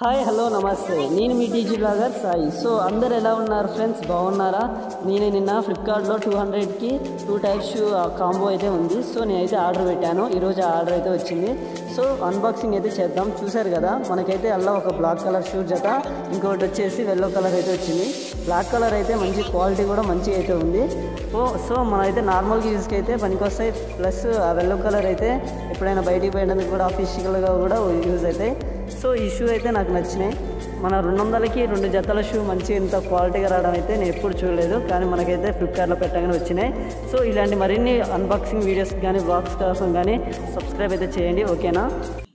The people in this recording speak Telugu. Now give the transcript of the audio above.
హాయ్ హలో నమస్తే నేను మీ టీజీ బ్లాగర్ సాయి సో అందరు ఎలా ఉన్నారు ఫ్రెండ్స్ బాగున్నారా నేను నిన్న ఫ్లిప్కార్ట్లో టూ హండ్రెడ్కి టూ టైప్స్ షూ కాంబో అయితే ఉంది సో నేనైతే ఆర్డర్ పెట్టాను ఈరోజు ఆ ఆర్డర్ అయితే వచ్చింది సో అన్బాక్సింగ్ అయితే చేద్దాం చూశారు కదా మనకైతే అలా ఒక బ్లాక్ కలర్ షూ జత ఇంకొకటి వచ్చేసి వెల్లో కలర్ అయితే వచ్చింది బ్లాక్ కలర్ అయితే మంచి క్వాలిటీ కూడా మంచిగా అయితే ఉంది సో సో మనమైతే నార్మల్గా యూస్కి అయితే పనికొస్తాయి ప్లస్ ఆ వెల్లో కలర్ అయితే ఎప్పుడైనా బయటికి పోయినందుకు కూడా అఫీషియల్గా కూడా యూజ్ అవుతాయి సో ఈ షూ అయితే నాకు నచ్చినాయి మన రెండు వందలకి రెండు జతల షూ మంచి ఇంత క్వాలిటీగా రావడం అయితే నేను ఎప్పుడు చూడలేదు కానీ మనకైతే ఫ్లిప్కార్ట్లో పెట్టగానే వచ్చినాయి సో ఇలాంటి మరిన్ని అన్బాక్సింగ్ వీడియోస్ కానీ బ్లాగ్స్ కోసం కానీ సబ్స్క్రైబ్ అయితే చేయండి ఓకేనా